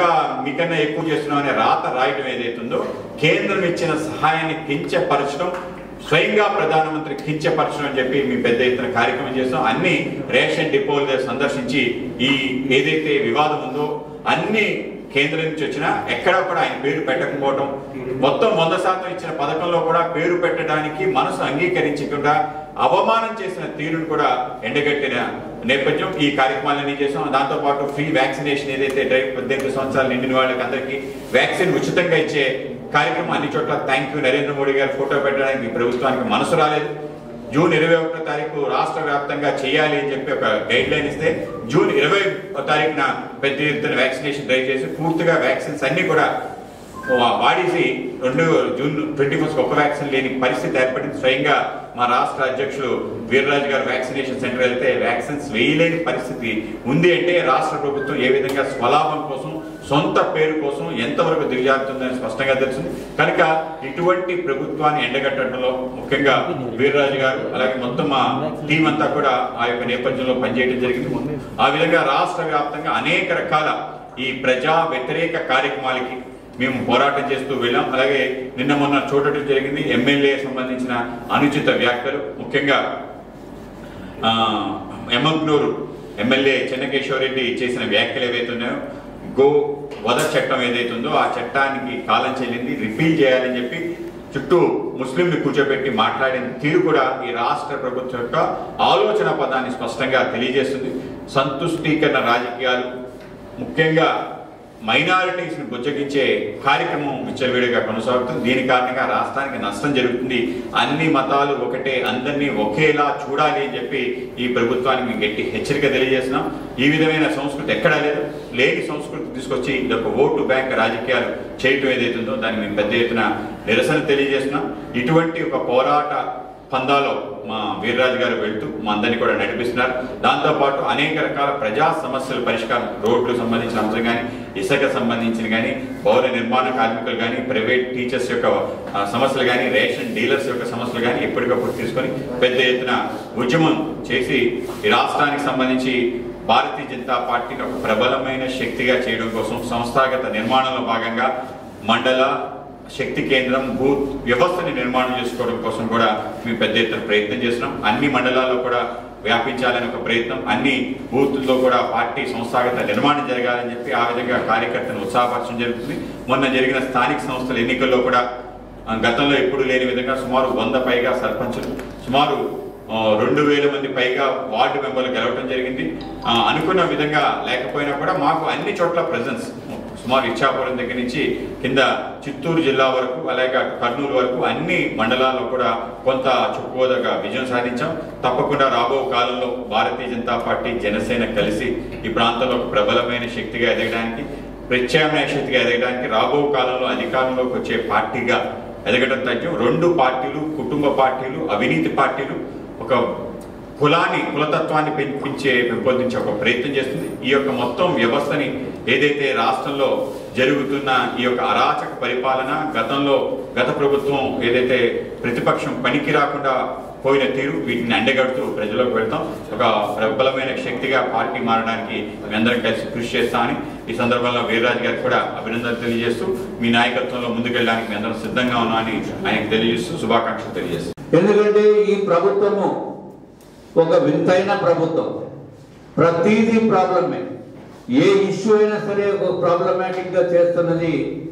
ఇంకా మీకన్నా ఎక్కువ చేస్తున్నాం అనే రాత రాయటం ఏదైతుందో కేంద్రం ఇచ్చిన సహాయాన్ని కించపరచడం స్వయంగా ప్రధానమంత్రి కించపరచడం అని చెప్పి మీ పెద్ద ఎత్తున కార్యక్రమం చేస్తాం అన్ని రేషన్ డిపోల దగ్గర సందర్శించి ఈ ఏదైతే వివాదం ఉందో అన్ని కేంద్రం నుంచి వచ్చినా ఎక్కడా కూడా ఆయన పేరు పెట్టకపోవడం మొత్తం వంద శాతం ఇచ్చిన పథకంలో కూడా పేరు పెట్టడానికి మనసు అంగీకరించకుండా అవమానం చేసిన తీరును కూడా ఎండగట్టిన నేపథ్యం ఈ కార్యక్రమాలన్నీ చేసాం దాంతో పాటు ఫ్రీ వ్యాక్సినేషన్ ఏదైతే డ్రైవ్ పద్దెనిమిది సంవత్సరాలు నిండిన వాళ్ళకి అందరికీ వ్యాక్సిన్ ఉచితంగా ఇచ్చే కార్యక్రమం అన్ని చోట్ల థ్యాంక్ యూ నరేంద్ర మోడీ గారు ఫోటో పెట్టడానికి ఈ ప్రభుత్వానికి మనసు రాలేదు జూన్ ఇరవై ఒకటో తారీఖు రాష్ట్ర వ్యాప్తంగా చేయాలి అని చెప్పి ఒక గైడ్ లైన్ ఇస్తే జూన్ ఇరవై తారీఖున పెద్ద ఎత్తున వ్యాక్సినేషన్ డ్రైవ్ చేసి పూర్తిగా వ్యాక్సిన్స్ అన్ని కూడా వా- వాడేసి రెండు జూన్ ట్వంటీ ఫస్ట్ ఒక్క వ్యాక్సిన్ లేని పరిస్థితి ఏర్పడింది స్వయంగా మా రాష్ట్ర అధ్యక్షులు వీర్రాజు గారు వ్యాక్సినేషన్ సెంటర్ వెళ్తే వ్యాక్సిన్స్ వేయలేని పరిస్థితి ఉంది అంటే రాష్ట్ర ప్రభుత్వం ఏ విధంగా స్వలాభం కోసం సొంత పేరు కోసం ఎంతవరకు దిగజారుతుందని స్పష్టంగా తెలిసింది కనుక ఇటువంటి ప్రభుత్వాన్ని ఎండగట్టడంలో ముఖ్యంగా వీర్రాజు గారు అలాగే మొత్తం మా టీం అంతా కూడా ఆ యొక్క నేపథ్యంలో పనిచేయడం జరిగింది ఆ విధంగా రాష్ట్ర వ్యాప్తంగా అనేక రకాల ఈ ప్రజా వ్యతిరేక కార్యక్రమాలకి మేము పోరాటం చేస్తూ వెళ్ళాం అలాగే నిన్న మొన్న చూడటం జరిగింది ఎమ్మెల్యే సంబంధించిన అనుచిత వ్యాఖ్యలు ముఖ్యంగా ఆ, ఎమ్మగ్నూరు ఎమ్మెల్యే చెన్నకేశ్వరరెడ్డి చేసిన వ్యాఖ్యలు ఏవైతే ఉన్నాయో గో వధ చట్టం ఏదైతే ఉందో ఆ చట్టానికి కాలం చెల్లింది రిపీల్ చేయాలని చెప్పి చుట్టూ ముస్లింని కూర్చోబెట్టి మాట్లాడిన తీరు కూడా ఈ రాష్ట్ర ప్రభుత్వం యొక్క ఆలోచన పదాన్ని స్పష్టంగా తెలియజేస్తుంది సంతుష్టీకరణ రాజకీయాలు ముఖ్యంగా మైనారిటీస్ ని బుజ్జగించే కార్యక్రమం విచ్చలవిడిగా కొనసాగుతుంది దీని కారణంగా రాష్ట్రానికి నష్టం జరుగుతుంది అన్ని మతాలు ఒకటే అందరినీ ఒకేలా చూడాలి అని చెప్పి ఈ ప్రభుత్వానికి మేము గట్టి హెచ్చరిక తెలియజేస్తున్నాం ఈ విధమైన సంస్కృతి ఎక్కడా లేదు లేని సంస్కృతి తీసుకొచ్చి ఇదొక ఓటు బ్యాంక్ రాజకీయాలు చేయటం ఏదైతుందో దాన్ని మేము పెద్ద ఎత్తున నిరసన తెలియజేస్తున్నాం ఇటువంటి ఒక పోరాట పందాలో మా వీర్రాజు గారు వెళ్తూ మా అందరినీ కూడా నడిపిస్తున్నారు దాంతోపాటు అనేక రకాల ప్రజా సమస్యల పరిష్కారం రోడ్లు సంబంధించిన అంశం కానీ ఇసుక సంబంధించిన కానీ పౌర నిర్మాణ కార్మికులు కానీ ప్రైవేట్ టీచర్స్ యొక్క ఆ, సమస్యలు కానీ రేషన్ డీలర్స్ యొక్క సమస్యలు కానీ ఎప్పటికప్పుడు తీసుకొని పెద్ద ఎత్తున ఉద్యమం చేసి ఈ రాష్ట్రానికి సంబంధించి భారతీయ జనతా పార్టీని ఒక ప్రబలమైన శక్తిగా చేయడం కోసం సంస్థాగత నిర్మాణంలో భాగంగా మండల శక్తి కేంద్రం బూత్ వ్యవస్థని నిర్మాణం చేసుకోవడం కోసం కూడా మేము పెద్ద ఎత్తున ప్రయత్నం చేస్తున్నాం అన్ని మండలాల్లో కూడా వ్యాపించాలని ఒక ప్రయత్నం అన్ని బూత్ల్లో కూడా పార్టీ సంస్థాగత నిర్మాణం జరగాలని చెప్పి ఆ విధంగా కార్యకర్తను ఉత్సాహపరచడం జరుగుతుంది మొన్న జరిగిన స్థానిక సంస్థల ఎన్నికల్లో కూడా ఆ, గతంలో ఎప్పుడు లేని విధంగా సుమారు వంద పైగా సర్పంచులు సుమారు ఆ, రెండు వేల మంది పైగా వార్డు మెంబర్లు గెలవడం జరిగింది ఆ, అనుకున్న విధంగా లేకపోయినా కూడా మాకు అన్ని చోట్ల ప్రజెన్స్ సుమారు ఇచ్చాపురం దగ్గర నుంచి కింద చిత్తూరు జిల్లా వరకు అలాగే అటు కర్నూలు వరకు అన్ని మండలాల్లో కూడా కొంత చెప్పుకోదగ్గ విజయం సాధించాం తప్పకుండా రాబో కాలంలో భారతీయ జనతా పార్టీ జనసేన కలిసి ఈ ప్రాంతంలో ఒక ప్రబలమైన శక్తిగా ఎదగడానికి ప్రత్యామ్నాయ శక్తిగా ఎదగడానికి రాబో కాలంలో అధికారంలోకి వచ్చే పార్టీగా ఎదగడం తథ్యం రెండు పార్టీలు కుటుంబ పార్టీలు అవినీతి పార్టీలు ఒక కులాన్ని కులతత్వాన్ని పెంపించే పెంపొందించే ఒక ప్రయత్నం చేస్తుంది ఈ యొక్క మొత్తం వ్యవస్థని ఏదైతే రాష్ట్రంలో జరుగుతున్న ఈ యొక్క అరాచక పరిపాలన గతంలో గత ప్రభుత్వం ఏదైతే ప్రతిపక్షం పనికి రాకుండా పోయిన తీరు వీటిని అండగడుతూ ప్రజలకు వెళ్తాం ఒక ప్రబలమైన శక్తిగా పార్టీ మారడానికి మేమందరం కలిసి కృషి చేస్తామని ఈ సందర్భంలో వీర్రాజు గారికి కూడా అభినందనలు తెలియజేస్తూ మీ నాయకత్వంలో ముందుకెళ్ళడానికి మేమందరం సిద్ధంగా ఉన్నామని ఆయనకు తెలియజేస్తూ శుభాకాంక్షలు తెలియజేస్తాం ఎందుకంటే ఈ ప్రభుత్వము ఒక వింతైన ప్రభుత్వం ప్రతిదీ ప్రాబ్లమే ఏ ఇష్యూ అయినా సరే ఒక ప్రాబ్లమాటిక్ గా చేస్తున్నది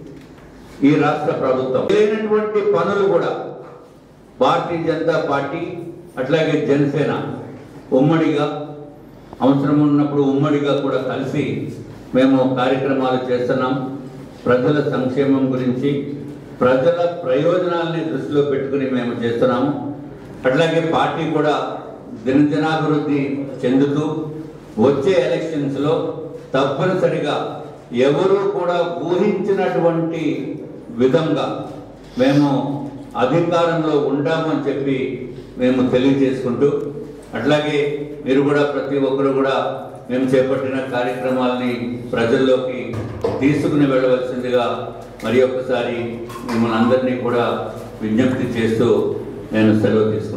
ఈ రాష్ట్ర ప్రభుత్వం లేనటువంటి పనులు కూడా భారతీయ జనతా పార్టీ అట్లాగే జనసేన ఉమ్మడిగా అవసరం ఉన్నప్పుడు ఉమ్మడిగా కూడా కలిసి మేము కార్యక్రమాలు చేస్తున్నాం ప్రజల సంక్షేమం గురించి ప్రజల ప్రయోజనాల్ని దృష్టిలో పెట్టుకుని మేము చేస్తున్నాము అట్లాగే పార్టీ కూడా దినదినాభివృద్ధి చెందుతూ వచ్చే ఎలక్షన్స్ లో తప్పనిసరిగా ఎవరు కూడా ఊహించినటువంటి విధంగా మేము అధికారంలో ఉంటామని చెప్పి మేము తెలియజేసుకుంటూ అట్లాగే మీరు కూడా ప్రతి ఒక్కరు కూడా మేము చేపట్టిన కార్యక్రమాలని ప్రజల్లోకి తీసుకుని వెళ్ళవలసిందిగా మరి ఒక్కసారి మిమ్మల్ని అందరినీ కూడా విజ్ఞప్తి చేస్తూ నేను సెలవు తీసుకుంటాను